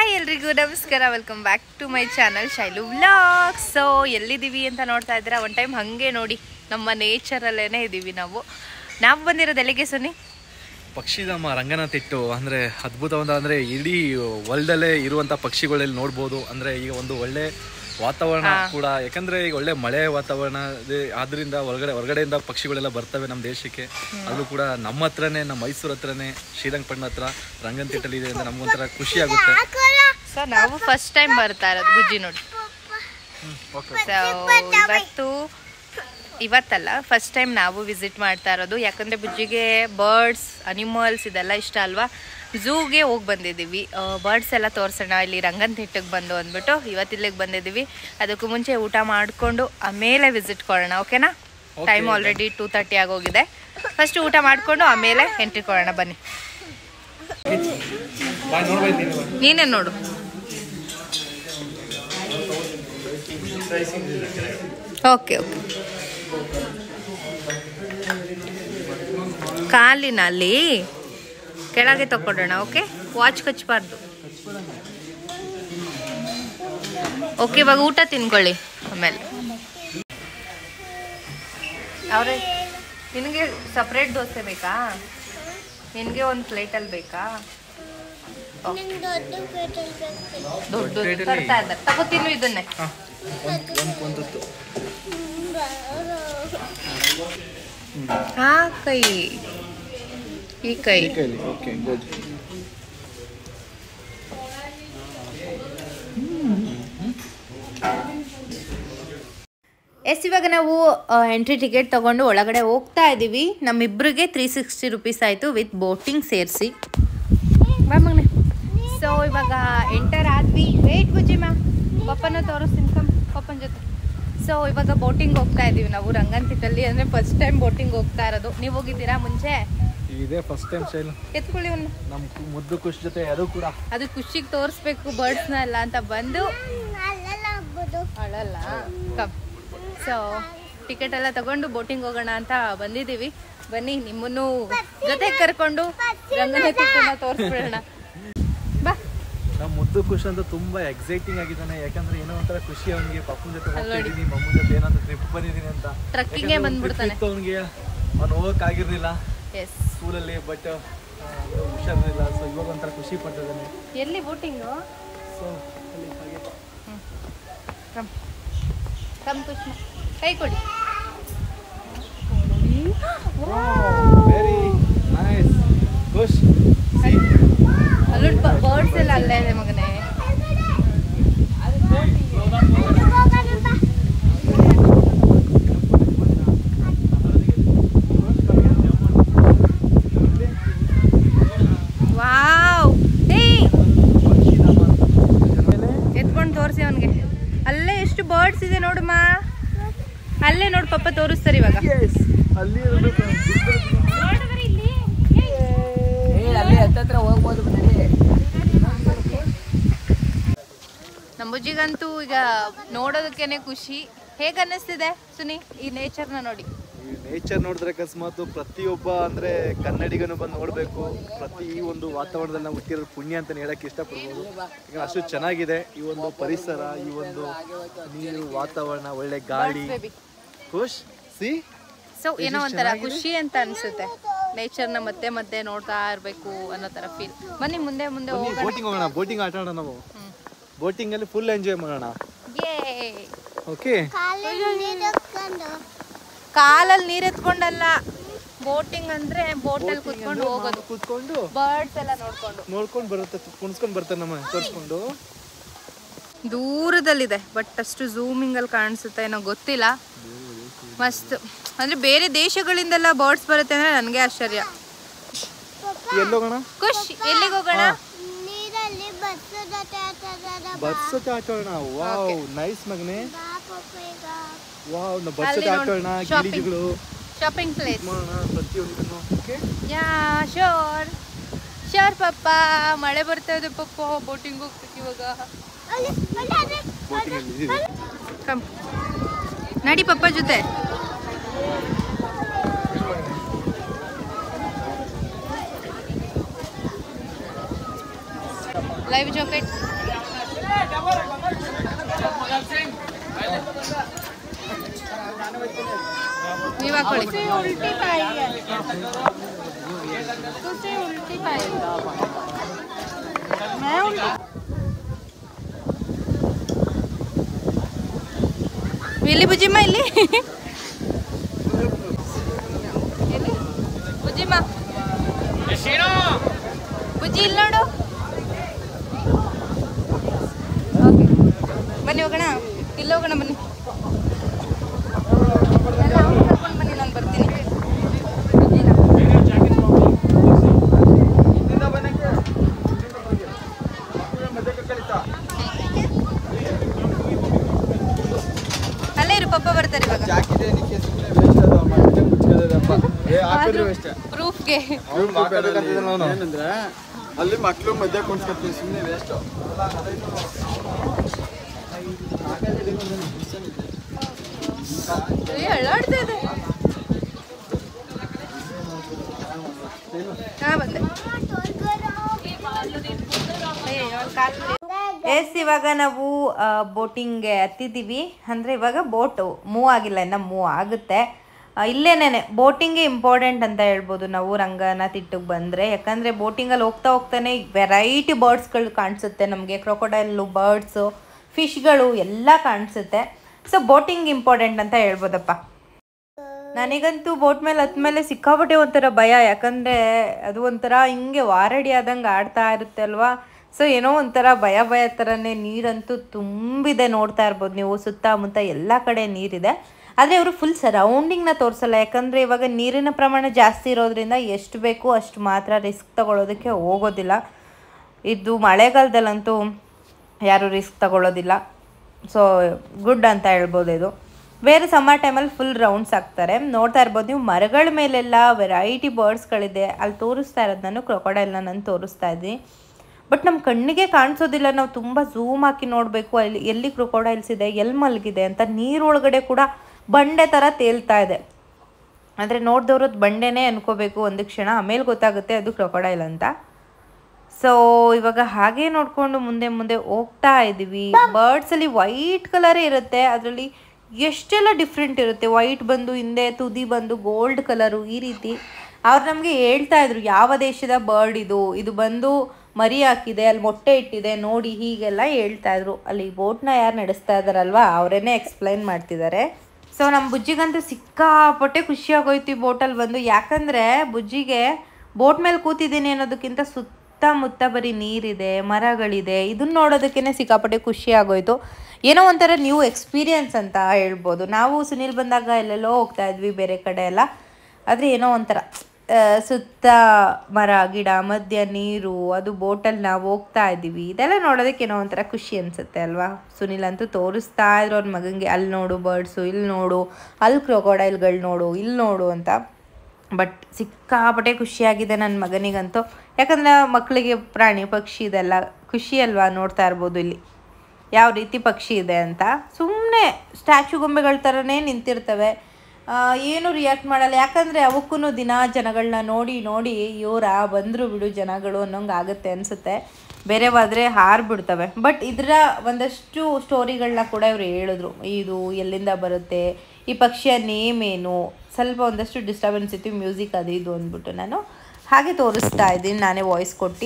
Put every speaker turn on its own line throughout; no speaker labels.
Hi ಎಲ್ರಿಗೂ ನಮಸ್ಕಾರ welcome back to my channel Shailu vlog so ಎಲ್ಲಿದ್ದೀವಿ ಅಂತ ನೋಡ್ತಾ ಇದ್ದೀರಾ ಒನ್ ಟೈಮ್ ಹಾಗೆ ನೋಡಿ ನಮ್ಮ ನೇಚರಲ್ಲೇ ಇದ್ದೀವಿ ನಾವು ನಾವು ಬಂದಿರೋದು ಎಲ್ಲಿಗೆ ಸುನಿ
ಪಕ್ಷಿಧಾಮ ರಂಗನಾಥಿಟ್ಟು ಅಂದ್ರೆ ಅದ್ಭುತವಾದ ಅಂದ್ರೆ ಇಡೀ ವರ್ಲ್ಡಲ್ಲೇ ಇರುವಂತ ಪಕ್ಷಿಗಳಲ್ಲಿ ನೋಡ್ಬೋದು ಅಂದ್ರೆ ಈಗ ಒಂದು ಒಳ್ಳೆ ವಾತಾವರಣ ಕೂಡ ಯಾಕಂದ್ರೆ ಈಗ ಒಳ್ಳೆ ಮಳೆ ವಾತಾವರಣ ಇದೆ ಆದ್ರಿಂದ ಹೊರಗಡೆ ಹೊರಗಡೆಯಿಂದ ಪಕ್ಷಿಗಳೆಲ್ಲ ಬರ್ತವೆ ನಮ್ಮ ದೇಶಕ್ಕೆ ಅದು ಕೂಡ ನಮ್ಮ ಹತ್ರನೇ ನಮ್ಮ ಮೈಸೂರು ಹತ್ರನೇ ಶ್ರೀರಂಗಪಟ್ಟಣ ಹತ್ರ ರಂಗನತಿಟ್ಟಲ್ಲಿ ಇದೆ ಅಂದ್ರೆ ನಮ್ಗೊಂಥರ ಖುಷಿ ಆಗುತ್ತೆ
ಸೊ ನಾವು ಫಸ್ಟ್ ಟೈಮ್ ಬರ್ತಾ ಇರೋದು ಬುಜ್ಜಿ ನೋಡಿ ಸೊ ಇವತ್ತು ಇವತ್ತಲ್ಲ ಫಸ್ಟ್ ಟೈಮ್ ನಾವು ವಿಸಿಟ್ ಮಾಡ್ತಾ ಇರೋದು ಯಾಕಂದರೆ ಬುಜ್ಜಿಗೆ ಬರ್ಡ್ಸ್ ಅನಿಮಲ್ಸ್ ಇದೆಲ್ಲ ಇಷ್ಟ ಅಲ್ವಾ ಝೂಗೆ ಹೋಗಿ ಬಂದಿದ್ದೀವಿ ಬರ್ಡ್ಸ್ ಎಲ್ಲ ತೋರಿಸೋಣ ಇಲ್ಲಿ ರಂಗನ್ ತಿಟ್ಟಕ್ಕೆ ಬಂದು ಅಂದ್ಬಿಟ್ಟು ಇವತ್ತಿಲ್ಲಿಗೆ ಬಂದಿದ್ದೀವಿ ಅದಕ್ಕೂ ಮುಂಚೆ ಊಟ ಮಾಡಿಕೊಂಡು ಆಮೇಲೆ ವಿಸಿಟ್ ಕೊಡೋಣ ಓಕೆನಾ ಟೈಮ್ ಆಲ್ರೆಡಿ ಟೂ ತರ್ಟಿ ಆಗೋಗಿದೆ ಫಸ್ಟ್ ಊಟ ಮಾಡಿಕೊಂಡು ಆಮೇಲೆ ಎಂಟ್ರಿ ಕೊಡೋಣ ಬನ್ನಿ ನೀನೇ ನೋಡು ಓಕೆ ಓಕೆ ಕಾಲಿನಲ್ಲಿ ಕೆಳಗೆ ತಗೊಳ್ಳೋಣ ಓಕೆ ವಾಚ್ ಕಚ್ಚಬಾರ್ದು ಓಕೆ ಇವಾಗ ಊಟ ತಿನ್ಕೊಳ್ಳಿ ಆಮೇಲೆ ಅವರೇ ನಿನಗೆ ಸಪ್ರೇಟ್ ದೋಸೆ ಬೇಕಾ ನಿನಗೆ ಒಂದು ಪ್ಲೇಟಲ್ಲಿ ಬೇಕಾ ದೊಡ್ಡ ತರ್ತಾ ಇದ್ದಾರೆ ತಗೋ ತಿನ್ನು ಇದನ್ನೇ ಆ ಕೈ ಈ ಕೈ
ಓಕೆ ಗುಡ್
ಎಸ್ ಇವಾಗ ನಾವು ಎಂಟ್ರಿ ಟಿಕೆಟ್ ತಗೊಂಡು ಒಳಗಡೆ ಹೋಗ್ತಾ ಇದ್ದೀವಿ ನಮ್ಮಿಬ್ಬರಿಗೆ ತ್ರೀ ಸಿಕ್ಸ್ಟಿ ರುಪೀಸ್ ಆಯಿತು ವಿತ್ ಬೋಟಿಂಗ್ ಸೇರಿಸಿ ಬಾ ಮಗನೆ ಸೊ ಇವಾಗ ಎಂಟರ್ ಆದ್ವಿ ವೇಟ್ ಬುಜ್ಜಿ ಮ್ಯಾಮ್ ಪಪ್ಪನ ತೋರಿಸ್ತೀನಿ ಕಮ್ ಪಪ್ಪನ ಜೊತೆ ಸೊ ಇವಾಗ ಬೋಟಿಂಗ್ ಹೋಗ್ತಾ ಇದ್ದೀವಿ ನಾವು ರಂಗಂತಿಟ್ಟಲ್ಲಿ ಅಂದರೆ ಫಸ್ಟ್ ಟೈಮ್ ಬೋಟಿಂಗ್ ಹೋಗ್ತಾ ಇರೋದು ನೀವು ಹೋಗಿದ್ದೀರಾ ಮುಂಚೆ
ಇದೇ ಫಸ್ಟ್ ಟೈಮ್ ಶೈಲು
ಎತ್ಕೊಳ್ಳಿ ಒಂದು
ನಮ್ಮ ಮುದ್ದು ಖುಷಿ ಜೊತೆ ಅದು ಕೂಡ
ಅದು ಖುಷಿಗೆ ತೋರಿಸ್ಬೇಕು ಬರ್ಡ್ಸ್ನ ಎಲ್ಲ ಅಂತ ಬಂದು ಅಳಲ್ಲ ಕಮ್ ಸೊ ಟಿಕೆಟ್ ಎಲ್ಲ ತಗೊಂಡು ಬೋಟಿಂಗ್ ಹೋಗೋಣ ಅಂತ ಬಂದಿದ್ದೀವಿ ಬನ್ನಿ ನಿಮ್ಮನ್ನು ಜೊತೆ ಕರ್ಕೊಂಡು ರಂಗನಾಥಿಟ್ಟನ್ನ ತೋರಿಸ್ಬಿಡೋಣ ಬಾ
ನಮ್ಮ ಮುದ್ದು ಖುಷಿ ಅಂತ ತುಂಬಾ ಎಕ್ಸೈಟಿಂಗ್ ಆಗಿದ್ದಾನೆ ಯಾಕಂದ್ರೆ ಏನೋ ಒಂಥರ ಖುಷಿ ಅವನಿಗೆ ಪಪ್ಪನ ಜೊತೆ ಹೋಗ್ತಾ
ಅಲ್ಲ್ ನೋಡಿ.
ಇದ್ದೀನಿ ಮಮ್ಮನ ಜೊತೆ ಏನೋ ಟ್ರಿಪ್ ಬಂದಿದ್ದೀನಿ ಅಂತ
Trekking ಗೆ ಬಂದ್ಬಿಡ್ತಾನೆ.
ಅವನಿಗೆ ಅವ್ನು ಹೋಗಕ್ ಆಗಿರ್ಲಿಲ್ಲ
ಎಸ್
ಸ್ಕೂಲಲ್ಲಿ ಬಟ್ ಹುಷಾರಿರಲಿಲ್ಲ ಸೊ ಇವಾಗ ಒಂಥರ ಖುಷಿ ಪಡ್ತಿದ್ದಾನೆ
ಎಲ್ಲಿ ಬೋಟಿಂಗು
ಸೊ ಅಲ್ಲಿ ಹಾಗೆ
ಕಮ್ ಕಮ್ ಖುಷಿ ಕೈ ಕೊಡಿ
ವೆರಿ ನೈಸ್ ಖುಷ್
ಅಲ್ಲಿ ಬರ್ಡ್ಸ್ ಎಲ್ಲ ಅಲ್ಲೇ ಇದೆ ಮಗನೇ ವಾವ್ ಏಯ್ ಎತ್ಕೊಂಡು ತೋರಿಸಿ ಅವನಿಗೆ ಅಲ್ಲೇ ಎಷ್ಟು ಬರ್ಡ್ಸ್ ಇದೆ ನೋಡಮ್ಮ ಅಲ್ಲೇ ನೋಡಿ ಪಪ್ಪ ತೋರಿಸ್ತಾರೆ ಇವಾಗ
ಅಲ್ಲಿ
ನಮ್ಮ ಬುಜ್ಜಿಗಂತೂ ಈಗ ನೋಡೋದಕ್ಕೇನೆ ಖುಷಿ ಹೇಗೆ ಅನ್ನಿಸ್ತಿದೆ ಸುನಿ ಈ ನೇಚರ್ನ ನೋಡಿ
ಈ ನೇಚರ್ ನೋಡಿದ್ರೆ ಅಕಸ್ಮಾತ್ ಪ್ರತಿಯೊಬ್ಬ ಅಂದ್ರೆ ಕನ್ನಡಿಗನು ಬಂದು ನೋಡ್ಬೇಕು ಪ್ರತಿ ಈ ಒಂದು ವಾತಾವರಣದಲ್ಲಿ ನಾವು ಹುಟ್ಟಿರೋ ಪುಣ್ಯ ಅಂತ ಹೇಳಕ್ ಇಷ್ಟಪಡ್ಬೋದು ಈಗ ಅಷ್ಟು ಚೆನ್ನಾಗಿದೆ ಈ ಒಂದು ಪರಿಸರ ಈ ಒಂದು ನೀರು ವಾತಾವರಣ ಒಳ್ಳೆ ಗಾಳಿ
ಬೇಬಿ
ಖುಷ್ ಸಿ
ಸೊ ಏನೋ ಒಂಥರ ಖುಷಿ ಅಂತ ಅನ್ಸುತ್ತೆ ನೇಚರ್ನ ಮತ್ತೆ ಮತ್ತೆ ನೋಡ್ತಾ ಇರಬೇಕು ಅನ್ನೋ ಥರ ಫೀಲ್ ಬನ್ನಿ ಮುಂದೆ ಮುಂದೆ ಹೋಗೋಣ
ಬೋಟಿಂಗ್ ಹೋಗೋಣ ಬೋಟಿಂಗ್ ಆಟ ಆಡೋಣ ನಾವು ಬೋಟಿಂಗ್ ಅಲ್ಲಿ ಫುಲ್ ಎಂಜಾಯ್ ಮಾಡೋಣ
ಯೇ
ಓಕೆ
ಕಾಲಲ್ಲಿ ನೀರು ಎತ್ಕೊಂಡಲ್ಲ ಬೋಟಿಂಗ್ ಅಂದ್ರೆ ಬೋಟಲ್ಲಿ ಕುತ್ಕೊಂಡು ಹೋಗೋದು
ಕೂತ್ಕೊಂಡು
ಬರ್ಡ್ಸ್ ಎಲ್ಲ ನೋಡ್ಕೊಂಡು
ನೋಡ್ಕೊಂಡು ಬರುತ್ತೆ ಕುಣಿಸ್ಕೊಂಡು ಬರ್ತಾರೆ ನಮ್ಮ ತೋರಿಸ್ಕೊಂಡು
ದೂರದಲ್ಲಿದೆ ಬಟ್ ಅಷ್ಟು ಝೂಮಿಂಗ್ ಅಲ್ಲಿ ಕಾಣಿಸುತ್ತೆ ಏನೋ ಗೊತ್ತಿಲ್ಲ ಮಸ್ತ್ ಅಂದ್ರೆ ಬೇರೆ ದೇಶಗಳಿಂದೆಲ್ಲ ಬರ್ಡ್ಸ್ ಬರುತ್ತೆ ಅಂದ್ರೆ ನನಗೆ ಆಶ್ಚರ್ಯ
ಎಲ್ಲೋಗೋಣ
ಖುಷ್ ಎಲ್ಲಿಗೆ ಹೋಗೋಣ
ನೀರಲ್ಲಿ ಬಸ್ಸದ
ಬಸ್ ಜೊತೆ ಆಟ ಆಡೋಣ ವಾವ್ ನೈಸ್ ಮಗನೆ ವಾವ್ ನಾವು ಬಸ್
ಅಲ್ಲಿ
ಜೊತೆ ಆಟ
ನೋಡು,
ಆಡೋಣ
shopping.
ಗಿಳಿಗಳು
ಶಾಪಿಂಗ್ ಪ್ಲೇಸ್
ಮಾಡೋಣ ಪ್ರತಿಯೊಂದನ್ನು ಓಕೆ
ಯಾ ಶೋರ್ ಶೋರ್ ಪಪ್ಪ ಮಳೆ ಬರ್ತಾ ಇದೆ ಪಪ್ಪ ಬೋಟಿಂಗ್ ಹೋಗ್ಬೇಕು ಇವಾಗ
ಬೋಟಿಂಗ್ ಅಲ್ಲಿ ಇದೀವಿ
ಕಮ್ ನಡಿ ಪಪ್ಪ ಜೊತೆ ಲೈವ್ ಜಾಕೆಟ್ ನೀವು ಹಾಕೊಳ್ಳಿ ಇಲ್ಲಿ ಬುಜ್ಜಿಮ್ಮ ಇಲ್ಲಿ ಎಲ್ಲಿ? ಬುಜ್ಜಿಮ್ಮ ಬುಜ್ಜಿ ಇಲ್ಲಿ ನೋಡು Okay. ಬನ್ನಿ ಹೋಗೋಣ ಇಲ್ಲ ಹೋಗೋಣ ಬನ್ನಿ ಎಲ್ಲ ಅವ್ರ್ನ ಕರ್ಕೊಂಡ್ ಬನ್ನಿ ನಾನು ಬರ್ತೀನಿ ಬುಜ್ಜಿನ. ಅಲ್ಲೇ ಇರು ಪಪ್ಪ ಬರ್ತಾರೆ ಇವಾಗ ಪ್ರೂಫ್ಗೆ
ಏನಂದ್ರೆ ಅಲ್ಲಿ ಮಕ್ಳು ಮಧ್ಯ ಕುಣ್ಸ್ಕೊತೀವಿ ಸುಮ್ಮನೆ ವೇಸ್ಟ್
ಅಳ್ಳಾಡ್ತಾ ಇದೆ ಹಾ ಬಂದೆ ಎಸ್ ಇವಾಗ ನಾವು ಬೋಟಿಂಗ್ಗೆ ಹತ್ತಿದ್ದೀವಿ ಅಂದರೆ ಇವಾಗ ಬೋಟು ಮೂವ್ ಆಗಿಲ್ಲ ಇನ್ನು ಮೂವ್ ಆಗುತ್ತೆ ಆ, ಇಲ್ಲೇನೇನೆ ಬೋಟಿಂಗೇ ಇಂಪಾರ್ಟೆಂಟ್ ಅಂತ ಹೇಳ್ಬೋದು ನಾವು ರಂಗನಾಥಿಟ್ಟಿಗೆ ಬಂದರೆ ಯಾಕಂದರೆ ಬೋಟಿಂಗಲ್ಲಿ ಹೋಗ್ತಾ ಹೋಗ್ತಾನೆ ವೆರೈಟಿ ಬರ್ಡ್ಸ್ಗಳು ಕಾಣಿಸುತ್ತೆ ನಮಗೆ ಕ್ರೊಕೊಡೈಲು ಬರ್ಡ್ಸು ಫಿಶ್ಗಳು ಎಲ್ಲ ಕಾಣಿಸುತ್ತೆ ಸೊ ಬೋಟಿಂಗ್ ಇಂಪಾರ್ಟೆಂಟ್ ಅಂತ ಹೇಳ್ಬೋದಪ್ಪ ನನಗಂತೂ ಬೋಟ್ ಮೇಲೆ ಹತ್ಮೇಲೆ ಸಿಕ್ಕಾಪಟ್ಟೆ ಒಂಥರ ಭಯ ಯಾಕಂದರೆ ಅದು ಒಂಥರ ಹಿಂಗೆ ವಾರಡಿ ಆದಂಗೆ ಆಡ್ತಾ ಇರುತ್ತೆ ಅಲ್ವಾ ಸೊ ಏನೋ ಒಂಥರ ಭಯ ಭಯ ಥರನೇ ನೀರಂತೂ ತುಂಬಿದೆ ನೋಡ್ತಾ ಇರ್ಬೋದು ನೀವು ಸುತ್ತಮುತ್ತ ಎಲ್ಲ ಕಡೆ ನೀರಿದೆ ಆದರೆ ಅವರು ಫುಲ್ ಸರೌಂಡಿಂಗ್ನ ತೋರಿಸಲ್ಲ ಯಾಕಂದರೆ ಇವಾಗ ನೀರಿನ ಪ್ರಮಾಣ ಜಾಸ್ತಿ ಇರೋದ್ರಿಂದ ಎಷ್ಟು ಬೇಕು ಅಷ್ಟು ಮಾತ್ರ ರಿಸ್ಕ್ ತಗೊಳ್ಳೋದಕ್ಕೆ ಹೋಗೋದಿಲ್ಲ ಇದು ಮಳೆಗಾಲದಲ್ಲಂತೂ ಯಾರು ರಿಸ್ಕ್ ತಗೊಳ್ಳೋದಿಲ್ಲ ಸೊ ಗುಡ್ ಅಂತ ಹೇಳ್ಬೋದು ಇದು ಬೇರೆ ಸಮ್ಮರ್ ಟೈಮಲ್ಲಿ ಫುಲ್ ರೌಂಡ್ಸ್ ಹಾಕ್ತಾರೆ ನೋಡ್ತಾ ಇರ್ಬೋದು ನೀವು ಮರಗಳ ಮೇಲೆಲ್ಲ ವೆರೈಟಿ ಬರ್ಡ್ಸ್ಗಳಿದೆ ಅಲ್ಲಿ ತೋರಿಸ್ತಾ ಇರೋದು ನಾನು ಕ್ರೊಕೊಡೈಲ್ನ ನಾನು ತೋರಿಸ್ತಾ ಇದ್ದೀನಿ ಬಟ್ ನಮ್ಮ ಕಣ್ಣಿಗೆ ಕಾಣಿಸೋದಿಲ್ಲ ನಾವು ತುಂಬ ಝೂಮ್ ಹಾಕಿ ನೋಡಬೇಕು ಅಲ್ಲಿ ಎಲ್ಲಿ ಕ್ರೊಕೊಡೈಲ್ಸ್ ಇದೆ ಎಲ್ಲಿ ಮಲಗಿದೆ ಅಂತ ನೀರೊಳಗಡೆ ಕೂಡ ಬಂಡೆ ಥರ ತೇಲ್ತಾ ಇದೆ ಅಂದರೆ ನೋಡ್ದವ್ರು ಅದು ಬಂಡೆನೇ ಅನ್ಕೋಬೇಕು ಒಂದು ಕ್ಷಣ ಆಮೇಲೆ ಗೊತ್ತಾಗುತ್ತೆ ಅದು ಕ್ರೊಕೊಡೈಲ್ ಅಂತ ಸೊ ಇವಾಗ ಹಾಗೆ ನೋಡಿಕೊಂಡು ಮುಂದೆ ಮುಂದೆ ಹೋಗ್ತಾ ಇದ್ದೀವಿ ಬರ್ಡ್ಸಲ್ಲಿ ವೈಟ್ ಕಲರೇ ಇರುತ್ತೆ ಅದರಲ್ಲಿ ಎಷ್ಟೆಲ್ಲ ಡಿಫ್ರೆಂಟ್ ಇರುತ್ತೆ ವೈಟ್ ಬಂದು ಹಿಂದೆ ತುದಿ ಬಂದು ಗೋಲ್ಡ್ ಕಲರು ಈ ರೀತಿ ಅವ್ರು ನಮಗೆ ಹೇಳ್ತಾ ಇದ್ರು ಯಾವ ದೇಶದ ಬರ್ಡ್ ಇದು ಇದು ಬಂದು ಮರಿ ಹಾಕಿದೆ ಅಲ್ಲಿ ಮೊಟ್ಟೆ ಇಟ್ಟಿದೆ ನೋಡಿ ಹೀಗೆಲ್ಲ ಹೇಳ್ತಾ ಇದ್ರು ಅಲ್ಲಿ ಬೋಟ್ನ ಯಾರು ನಡೆಸ್ತಾ ಇದ್ದಾರಲ್ವಾ ಅವರೇನೆ ಎಕ್ಸ್ಪ್ಲೈನ್ ಮಾಡ್ತಿದ್ದಾರೆ ಸೊ ನಮ್ಮ ಬುಜ್ಜಿಗಂತೂ ಸಿಕ್ಕಾಪಟ್ಟೆ ಖುಷಿ ಆಗೋಯ್ತು ಈ ಬೋಟಲ್ಲಿ ಬಂದು ಯಾಕಂದರೆ ಬುಜ್ಜಿಗೆ ಬೋಟ್ ಮೇಲೆ ಕೂತಿದ್ದೀನಿ ಅನ್ನೋದಕ್ಕಿಂತ ಸುತ್ತಮುತ್ತ ಬರೀ ನೀರಿದೆ ಮರಗಳಿದೆ ಇದನ್ನ ನೋಡೋದಕ್ಕೇ ಸಿಕ್ಕಾಪಟ್ಟೆ ಖುಷಿ ಆಗೋಯ್ತು ಏನೋ ಒಂಥರ ನ್ಯೂ ಎಕ್ಸ್ಪೀರಿಯನ್ಸ್ ಅಂತ ಹೇಳ್ಬೋದು ನಾವು ಸುನಿಲ್ ಬಂದಾಗ ಎಲ್ಲೆಲ್ಲೋ ಹೋಗ್ತಾ ಇದ್ವಿ ಬೇರೆ ಕಡೆ ಎಲ್ಲ ಆದರೆ ಏನೋ ಒಂಥರ ಆ, ಸುತ್ತ ಮರ ಗಿಡ ಮಧ್ಯ ನೀರು ಅದು ಬೋಟಲ್ಲಿ ನಾವು ಹೋಗ್ತಾ ಇದ್ದೀವಿ ಇದೆಲ್ಲ ನೋಡೋದಕ್ಕೆ ಏನೋ ಒಂಥರ ಖುಷಿ ಅನಿಸುತ್ತೆ ಅಲ್ವಾ ಸುನಿಲ್ ಅಂತೂ ತೋರಿಸ್ತಾ ಇದ್ರು ಅವ್ರ ಮಗನಿಗೆ ಅಲ್ಲಿ ನೋಡು ಬರ್ಡ್ಸು ಇಲ್ಲಿ ನೋಡು ಅಲ್ಲಿ ಕ್ರೊಕೊಡೈಲ್ಗಳು ನೋಡು ಇಲ್ಲಿ ನೋಡು ಅಂತ ಬಟ್ ಸಿಕ್ಕಾಪಟ್ಟೆ ಖುಷಿಯಾಗಿದೆ ನನ್ನ ಮಗನಿಗಂತೂ ಯಾಕಂದರೆ ಮಕ್ಕಳಿಗೆ ಪ್ರಾಣಿ ಪಕ್ಷಿ ಇದೆಲ್ಲ ಖುಷಿ ಅಲ್ವಾ ನೋಡ್ತಾ ಇರ್ಬೋದು ಇಲ್ಲಿ ಯಾವ ರೀತಿ ಪಕ್ಷಿ ಇದೆ ಅಂತ ಸುಮ್ಮನೆ ಸ್ಟ್ಯಾಚು ಗೊಂಬೆಗಳ ಥರನೇ ನಿಂತಿರ್ತವೆ ಆ, ಏನು ರಿಯಾಕ್ಟ್ ಮಾಡಲ್ಲ ಯಾಕಂದರೆ ಅವಕ್ಕೂ ದಿನ ಜನಗಳನ್ನ ನೋಡಿ ನೋಡಿ ಇವರ ಬಂದರು ಬಿಡು ಜನಗಳು ಅನ್ನೋಂಗೆ ಆಗುತ್ತೆ ಅನಿಸುತ್ತೆ ಬೇರೆವಾದರೆ ಹಾರ್ಬಿಡ್ತವೆ ಬಟ್ ಇದರ ಒಂದಷ್ಟು ಸ್ಟೋರಿಗಳನ್ನ ಕೂಡ ಇವರು ಹೇಳಿದ್ರು ಇದು ಎಲ್ಲಿಂದ ಬರುತ್ತೆ ಈ ಪಕ್ಷಿಯ ನೇಮ್ ಏನು ಸ್ವಲ್ಪ ಒಂದಷ್ಟು ಡಿಸ್ಟರ್ಬೆನ್ಸ್ ಇತ್ತು ಮ್ಯೂಸಿಕ್ ಅದು ಇದು ಅಂದ್ಬಿಟ್ಟು ನಾನು ಹಾಗೆ ತೋರಿಸ್ತಾ ಇದ್ದೀನಿ ನಾನೇ ವಾಯ್ಸ್ ಕೊಟ್ಟು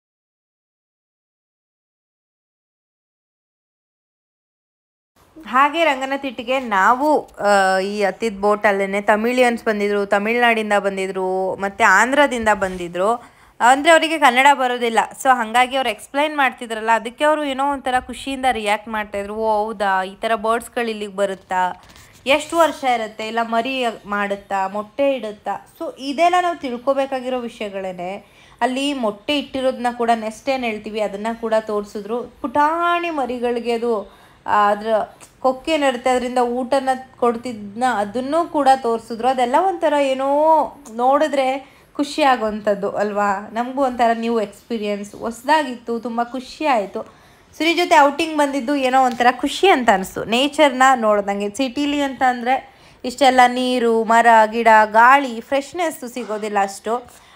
ಹಾಗೆ ರಂಗನತಿಟ್ಟಿಗೆ ನಾವು ಆ, ಈ ಹತ್ತಿದ ಬೋಟಲ್ಲೇ ತಮಿಳಿಯನ್ಸ್ ಬಂದಿದ್ರು ತಮಿಳ್ನಾಡಿಂದ ಬಂದಿದ್ರು ಮತ್ತು ಆಂಧ್ರದಿಂದ ಬಂದಿದ್ರು ಅಂದರೆ ಅವರಿಗೆ ಕನ್ನಡ ಬರೋದಿಲ್ಲ ಸೊ ಹಾಗಾಗಿ ಅವ್ರು ಎಕ್ಸ್ಪ್ಲೈನ್ ಮಾಡ್ತಿದ್ರಲ್ಲ ಅದಕ್ಕೆ ಅವರು ಏನೋ ಒಂಥರ ಖುಷಿಯಿಂದ ರಿಯಾಕ್ಟ್ ಮಾಡ್ತಾಯಿದ್ರು ಓ ಹೌದಾ ಈ ಥರ ಬರ್ಡ್ಸ್ಗಳು ಇಲ್ಲಿಗೆ ಬರುತ್ತಾ ಎಷ್ಟು ವರ್ಷ ಇರುತ್ತೆ ಇಲ್ಲ ಮರಿ ಮಾಡುತ್ತಾ ಮೊಟ್ಟೆ ಇಡುತ್ತಾ ಸೊ ಇದೆಲ್ಲ ನಾವು ತಿಳ್ಕೊಬೇಕಾಗಿರೋ ವಿಷಯಗಳೇ ಅಲ್ಲಿ ಮೊಟ್ಟೆ ಇಟ್ಟಿರೋದನ್ನ ಕೂಡ ನೆಕ್ಸ್ಟ್ ಏನು ಹೇಳ್ತೀವಿ ಅದನ್ನು ಕೂಡ ತೋರಿಸಿದ್ರು ಪುಟಾಣಿ ಮರಿಗಳಿಗೆ ಅದು ಆ, ಅದ್ರ ಕೊಕ್ಕೇನಿರುತ್ತೆ ಅದರಿಂದ ಊಟನ ಕೊಡ್ತಿದ್ನ ಅದನ್ನೂ ಕೂಡ ತೋರಿಸಿದ್ರು ಅದೆಲ್ಲ ಒಂಥರ ಏನೋ ನೋಡಿದ್ರೆ ಖುಷಿ ಆಗೋವಂಥದ್ದು ಅಲ್ವಾ ನಮಗೂ ಒಂಥರ ನ್ಯೂ ಎಕ್ಸ್ಪೀರಿಯನ್ಸ್ ಹೊಸ್ದಾಗಿತ್ತು ತುಂಬ ಖುಷಿ ಆಯಿತು ಸುನಿ ಜೊತೆ ಔಟಿಂಗ್ ಬಂದಿದ್ದು ಏನೋ ಒಂಥರ ಖುಷಿ ಅಂತ ಅನಿಸ್ತು ನೇಚರ್ನ ನೋಡ್ದಂಗೆ ಸಿಟೀಲಿ ಅಂತ ಅಂದರೆ ಇಷ್ಟೆಲ್ಲ ನೀರು ಮರ ಗಿಡ ಗಾಳಿ ಫ್ರೆಶ್ನೆಸ್ಸು ಸಿಗೋದಿಲ್ಲ ಅಷ್ಟು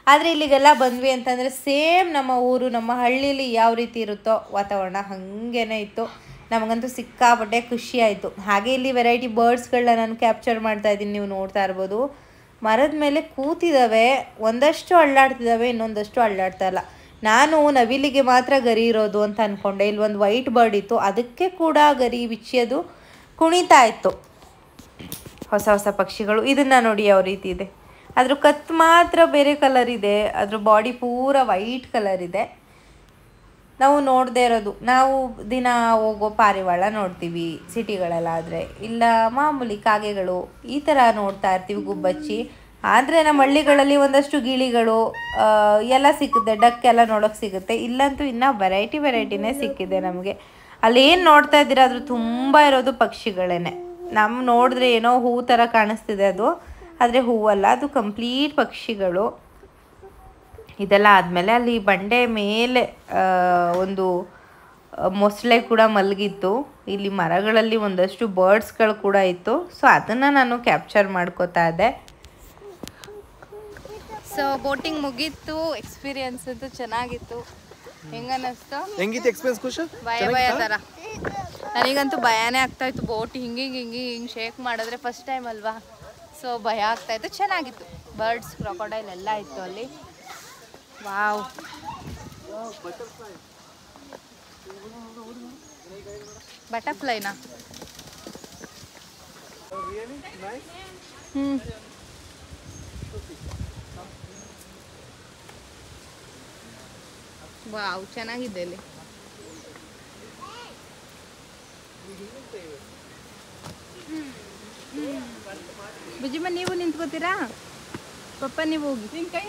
ಆದರೆ ಇಲ್ಲಿಗೆಲ್ಲ ಬಂದ್ವಿ ಅಂತಂದರೆ ಸೇಮ್ ನಮ್ಮ ಊರು ನಮ್ಮ ಹಳ್ಳೀಲಿ ಯಾವ ರೀತಿ ಇರುತ್ತೋ ವಾತಾವರಣ ಹಾಗೇನೆ ಇತ್ತು ನಮಗಂತೂ ಸಿಕ್ಕಾಪಟ್ಟೆ ಖುಷಿ ಆಯಿತು ಹಾಗೆ ಇಲ್ಲಿ ವೆರೈಟಿ ಬರ್ಡ್ಸ್ಗಳನ್ನ ನಾನು ಕ್ಯಾಪ್ಚರ್ ಮಾಡ್ತಾ ಇದ್ದೀನಿ ನೀವು ನೋಡ್ತಾ ಇರ್ಬೋದು ಮರದ ಮೇಲೆ ಕೂತಿದ್ದಾವೆ ಒಂದಷ್ಟು ಅಳ್ಳಾಡ್ತಿದ್ದಾವೆ ಇನ್ನೊಂದಷ್ಟು ಅಳ್ಳಾಡ್ತಾ ಇಲ್ಲ ನಾನು ನವಿಲಿಗೆ ಮಾತ್ರ ಗರಿ ಇರೋದು ಅಂತ ಅಂದ್ಕೊಂಡೆ ಇಲ್ಲಿ ಒಂದು ವೈಟ್ ಬರ್ಡ್ ಇತ್ತು ಅದಕ್ಕೆ ಕೂಡ ಗರಿ ಬಿಚ್ಚಿಯೋದು ಕುಣಿತಾ ಇತ್ತು ಹೊಸ ಹೊಸ ಪಕ್ಷಿಗಳು ಇದನ್ನು ನೋಡಿ ಯಾವ ರೀತಿ ಇದೆ ಅದ್ರ ಕತ್ತು ಮಾತ್ರ ಬೇರೆ ಕಲರ್ ಇದೆ ಅದ್ರ ಬಾಡಿ ಪೂರ ವೈಟ್ ಕಲರ್ ಇದೆ ನಾವು ನೋಡದೇ ಇರೋದು ನಾವು ದಿನ ಹೋಗೋ ಪಾರಿವಾಳ ನೋಡ್ತೀವಿ ಸಿಟಿಗಳಲ್ಲಾದರೆ ಇಲ್ಲ ಮಾಮೂಲಿ ಕಾಗೆಗಳು ಈ ಥರ ನೋಡ್ತಾ ಇರ್ತೀವಿ ಗುಬ್ಬಚ್ಚಿ ಆದರೆ ನಮ್ಮ ಹಳ್ಳಿಗಳಲ್ಲಿ ಒಂದಷ್ಟು ಗಿಳಿಗಳು ಆ, ಎಲ್ಲ ಸಿಗುತ್ತೆ ಡಕ್ ಎಲ್ಲ ನೋಡೋಕೆ ಸಿಗುತ್ತೆ ಇಲ್ಲಂತೂ ಇನ್ನೂ ವೆರೈಟಿ ವೆರೈಟಿನೇ ಸಿಕ್ಕಿದೆ ನಮಗೆ ಅಲ್ಲೇನು ನೋಡ್ತಾ ಇದ್ದೀರಾ ಅದ್ರ ತುಂಬ ಇರೋದು ಪಕ್ಷಿಗಳೇನೆ ನಮ್ಮ ನೋಡಿದ್ರೆ ಏನೋ ಹೂ ಥರ ಕಾಣಿಸ್ತಿದೆ ಅದು ಆದರೆ ಹೂವಲ್ಲ ಅದು ಕಂಪ್ಲೀಟ್ ಪಕ್ಷಿಗಳು ಇದೆಲ್ಲ ಆದಮೇಲೆ ಅಲ್ಲಿ ಬಂಡೆ ಮೇಲೆ ಆ, ಒಂದು ಆ, ಮೊಸಳೆ ಕೂಡ ಮಲಗಿತ್ತು ಇಲ್ಲಿ ಮರಗಳಲ್ಲಿ ಒಂದಷ್ಟು ಬರ್ಡ್ಸ್ಗಳು ಕೂಡ ಇತ್ತು ಸೊ ಅದನ್ನು ನಾನು ಕ್ಯಾಪ್ಚರ್ ಮಾಡ್ಕೋತಾ ಇದ್ದೆ ಸೊ ಬೋಟಿಂಗ್ ಮುಗೀತು ಎಕ್ಸ್ಪೀರಿಯನ್ಸ್ ಅಂತೂ ಚೆನ್ನಾಗಿತ್ತು ಹೆಂಗನ್ನಿಸ್ತು
ಹೆಂಗಿತ್ತು ಎಕ್ಸ್ಪೀರಿಯನ್ಸ್ ಖುಷಿ
ಭಯ ಭಯ ಥರ ನನಗಂತೂ ಭಯನೇ ಆಗ್ತಾ ಇತ್ತು ಬೋಟ್ ಹಿಂಗೆ ಹಿಂಗೆ ಹಿಂಗೆ ಹಿಂಗೆ ಶೇಕ್ ಮಾಡಿದ್ರೆ ಫಸ್ಟ್ ಟೈಮ್ ಅಲ್ವಾ ಸೊ ಭಯ ಆಗ್ತಾ ಇತ್ತು ಚೆನ್ನಾಗಿತ್ತು ಬರ್ಡ್ಸ್ ಕ್ರೊಕೊಡೈಲ್ ಎಲ್ಲ ಇತ್ತು ಅಲ್ಲಿ ವಾವ್ ಬಟರ್ಫ್ಲೈನಾ ಹ್ಞೂ ವಾವ್ ಚೆನ್ನಾಗಿದೆ ಇಲ್ಲಿ ಬುಜ್ಜಿಮ್ಮ ನೀವು ನಿಂತ್ಕೋತೀರಾ ಪಪ್ಪ ನೀವು ಹೋಗಿ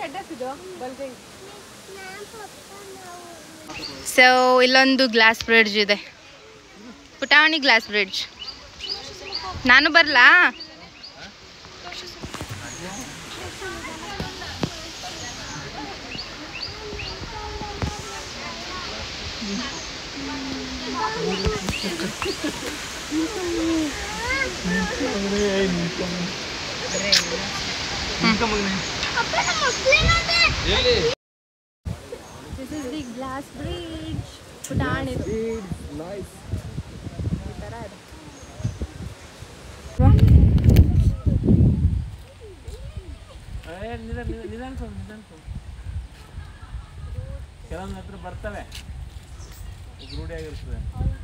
ಸೊ ಇಲ್ಲೊಂದು ಗ್ಲಾಸ್ ಬ್ರಿಡ್ಜ್ ಇದೆ ಪುಟಾಣಿ ಗ್ಲಾಸ್ ಬ್ರಿಡ್ಜ್ ನಾನು ಬರಲಾ this is the glass bridge ಪುಟಾಣಿದು ಈ ಥರ ಇದೆ
ಕೆಲವೊಂದು ಹತ್ರ ಬರ್ತವೆ ರೂಢಿ ಆಗಿರ್ತದೆ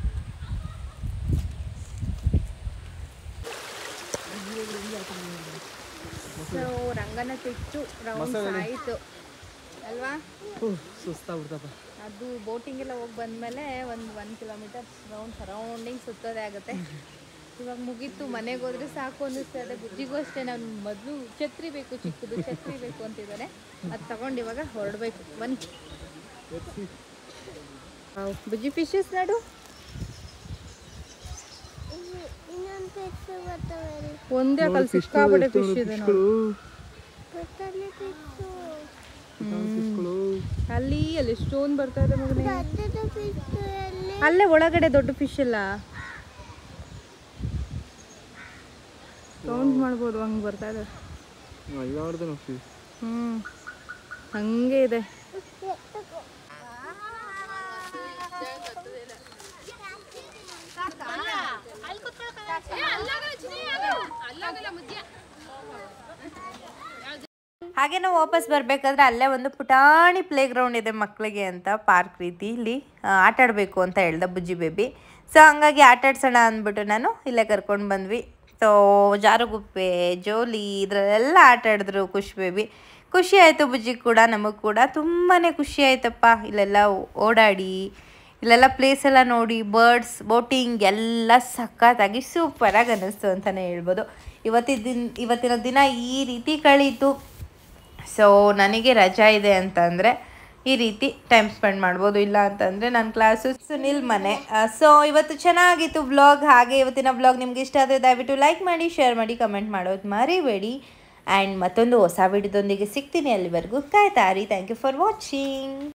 ಸೊ ರಂಗನ ತಿಟ್ಟು ರೌಂಡ್ ಆಯಿತು ಅಲ್ವಾ
ಸುಸ್ತಾಗ್ಬಿಡ್ತಪ್ಪ
ಅದು ಬೋಟಿಂಗ್ ಎಲ್ಲ ಹೋಗಿ ಬಂದಮೇಲೆ ಒಂದು ಒನ್ ಕಿಲೋಮೀಟರ್ ರೌಂಡ್ ಸರೌಂಡಿಂಗ್ ಸುತ್ತೋದೇ ಆಗುತ್ತೆ ಇವಾಗ ಮುಗೀತು ಮನೆಗೆ ಹೋದ್ರೆ ಸಾಕು ಅನ್ನಿಸ್ತಾ ಇದೆ ಬುಜ್ಜಿಗೂ ಅಷ್ಟೇ ನಾನು ಮೊದಲು ಛತ್ರಿ ಬೇಕು ಚಿಕ್ಕದು ಛತ್ರಿ ಬೇಕು ಅಂತಿದ್ದಾನೆ ಅದು ತಗೊಂಡು ಇವಾಗ ಹೊರಡಬೇಕು ಬನ್ನಿ ಬುಜ್ಜಿ ಫಿಶಸ್ ನಾಡು
ಇನ್ನೊಂದು ಪೆಟ್ಟು ಬರ್ತವೆ ಅಲ್ಲಿ.
ಒಂದೇ ಕಲ್ ಸಿಕ್ಕಾಪಟ್ಟೆ ಫಿಶ್ ಇದೆ ನೋಡು
ಪೆಟ್ಟಲ್ಲಿ ಪೆಟ್ಟು
ಅಲ್ಲಿ ಅಲ್ಲಿ ಸ್ಟೋನ್ ಬರ್ತಾ ಇದೆ ಮಗನೇ
ದೊಡ್ಡದು ಪೆಟ್ಟು ಅಲ್ಲಿ
ಅಲ್ಲೇ ಒಳಗಡೆ ದೊಡ್ಡ ಫಿಶ್ ಇಲ್ಲ ಕೌಂಟ್ ಮಾಡ್ಬೋದು ಹಂಗೆ ಬರ್ತಾ ಇದೆ ಹ್ಞೂ ಹಂಗೆ ಇದೆ ಹಾಗೆ ನಾವು ವಾಪಸ್ ಬರಬೇಕಾದ್ರೆ ಅಲ್ಲೇ ಒಂದು ಪುಟಾಣಿ ಪ್ಲೇ ಗ್ರೌಂಡ್ ಇದೆ ಮಕ್ಕಳಿಗೆ ಅಂತ ಪಾರ್ಕ್ ರೀತಿ ಇಲ್ಲಿ ಆ, ಆಟ ಆಡಬೇಕು ಅಂತ ಹೇಳ್ದ ಬುಜ್ಜಿ ಬೇಬಿ ಸೊ ಹಂಗಾಗಿ ಆಟ ಆಡ್ಸೋಣ ಅಂದ್ಬಿಟ್ಟು ನಾನು ಇಲ್ಲೇ ಕರ್ಕೊಂಡು ಬಂದ್ವಿ ಸೊ ಜಾರುಗುಪ್ಪೆ ಜೋಲಿ ಇದರಲ್ಲೆಲ್ಲ ಆಟ ಆಡಿದ್ರು ಖುಷಿ ಬೇಬಿ ಖುಷಿ ಆಯಿತು ಬುಜ್ಜಿ ಕೂಡ ನಮಗೆ ಕೂಡ ತುಂಬಾ ಖುಷಿ ಆಯ್ತಪ್ಪ ಇಲ್ಲೆಲ್ಲ ಓಡಾಡಿ ಇಲ್ಲೆಲ್ಲ ಪ್ಲೇಸ್ ಎಲ್ಲ ನೋಡಿ ಬರ್ಡ್ಸ್ ಬೋಟಿಂಗ್ ಎಲ್ಲ ಸಖತ್ತಾಗಿ ಸೂಪರಾಗಿ ಅನ್ನಿಸ್ತು ಅಂತಲೇ ಹೇಳ್ಬೋದು ಇವತ್ತಿನ ದಿನ ಇವತ್ತಿನ ದಿನ ಈ ರೀತಿ ಕಳೀತು ಸೊ ನನಗೆ ರಜಾ ಇದೆ ಅಂತಂದರೆ ಈ ರೀತಿ ಟೈಮ್ ಸ್ಪೆಂಡ್ ಮಾಡ್ಬೋದು ಇಲ್ಲ ಅಂತಂದರೆ ನನ್ನ ಕ್ಲಾಸು ಸುನಿಲ್ ಮನೆ ಸೊ ಇವತ್ತು ಚೆನ್ನಾಗಿತ್ತು ವ್ಲಾಗ್ ಹಾಗೆ ಇವತ್ತಿನ ವ್ಲಾಗ್ ನಿಮ್ಗೆ ಇಷ್ಟ ಆದರೆ ದಯವಿಟ್ಟು ಲೈಕ್ ಮಾಡಿ ಶೇರ್ ಮಾಡಿ ಕಮೆಂಟ್ ಮಾಡೋದು ಮರಿಬೇಡಿ ಆ್ಯಂಡ್ ಮತ್ತೊಂದು ಹೊಸ ವಿಡಿಯೋದೊಂದಿಗೆ ಸಿಗ್ತೀನಿ ಅಲ್ಲಿವರೆಗೂ ಕಾಯ್ತಾರಿ ಥ್ಯಾಂಕ್ ಯು ಫಾರ್ ವಾಚಿಂಗ್